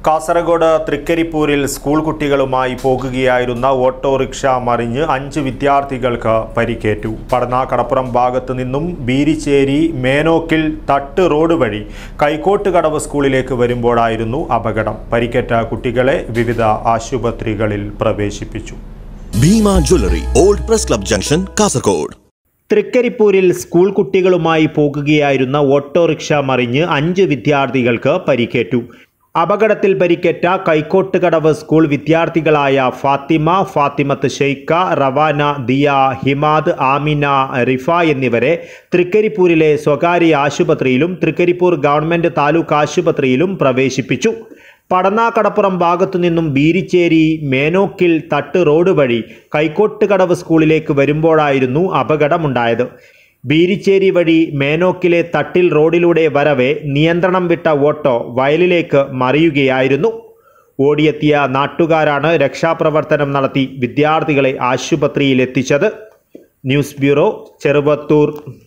കാസർഗോഡ് തൃക്കരിപ്പൂരിൽ സ്കൂൾ കുട്ടികളുമായി പോകുകയായിരുന്ന ഓട്ടോറിക്ഷ മറിഞ്ഞ് അഞ്ച് വിദ്യാർത്ഥികൾക്ക് പരിക്കേറ്റു പടന്ന കടപ്പുറം ഭാഗത്തു നിന്നും ബീരിച്ചേരി മേനോക്കിൽ തട്ട് റോഡ് വഴി കൈക്കോട്ടുകടവ് സ്കൂളിലേക്ക് വരുമ്പോഴായിരുന്നു അപകടം പരിക്കേറ്റ കുട്ടികളെ വിവിധ ആശുപത്രികളിൽ പ്രവേശിപ്പിച്ചു Bhima jewellery old press club junction Kasaragod തൃക്കരിപ്പൂരിൽ സ്കൂൾ കുട്ടികളുമായി പോകുകയായിരുന്ന ഓട്ടോറിക്ഷ മറിഞ്ഞ് അഞ്ച് വിദ്യാർത്ഥികൾക്ക് പരിക്കേറ്റു അപകടത്തിൽ പരിക്കേറ്റ കൈക്കോട്ടുകടവ് സ്കൂൾ വിദ്യാർത്ഥികളായ ഫാത്തിമ ഫാത്തിമത്ത് ഷെയ്ഖ റവാന ദിയ ഹിമാദ് ആമിന റിഫ എന്നിവരെ തൃക്കരിപ്പൂരിലെ സ്വകാര്യ ആശുപത്രിയിലും തൃക്കരിപ്പൂർ ഗവൺമെൻറ് താലൂക്ക് ആശുപത്രിയിലും പ്രവേശിപ്പിച്ചു പടന്നാക്കടപ്പുറം ഭാഗത്തു നിന്നും ബീരിച്ചേരി മേനോക്കിൽ തട്ട് റോഡ് വഴി കൈക്കോട്ടുകടവ് സ്കൂളിലേക്ക് വരുമ്പോഴായിരുന്നു അപകടമുണ്ടായത് ബീരിച്ചേരി വഴി മേനോക്കിലെ തട്ടിൽ റോഡിലൂടെ വരവെ നിയന്ത്രണം വിട്ട ഓട്ടോ വയലിലേക്ക് മറിയുകയായിരുന്നു ഓടിയെത്തിയ നാട്ടുകാരാണ് രക്ഷാപ്രവർത്തനം നടത്തി വിദ്യാർത്ഥികളെ ആശുപത്രിയിലെത്തിച്ചത് ന്യൂസ് ബ്യൂറോ ചെറുവത്തൂർ